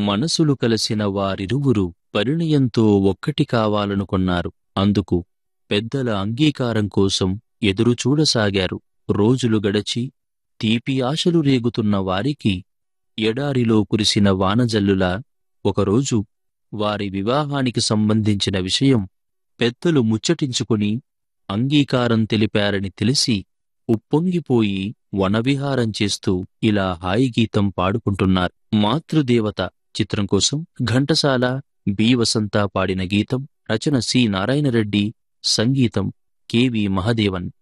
మనసులు కలిసిన వారిరువురు పరిణయంతో ఒక్కటి కావాలనుకున్నారు అందుకు పెద్దల అంగీకారం కోసం ఎదురుచూడసాగారు రోజులు గడచి తీపి ఆశలు రేగుతున్న వారికి ఎడారిలో కురిసిన వానజల్లులా ఒకరోజు వారి వివాహానికి సంబంధించిన విషయం పెద్దలు ముచ్చటించుకుని అంగీకారం తెలిపారని తెలిసి ఉప్పొంగిపోయి వనవిహారం చేస్తూ ఇలా హాయి గీతం పాడుకుంటున్నారు మాతృదేవత చిత్రం కోసం ఘంటసాల బి వసంత పాడిన గీతం రచన సి నారాయణరెడ్డి సంగీతం కెవి మహదేవన్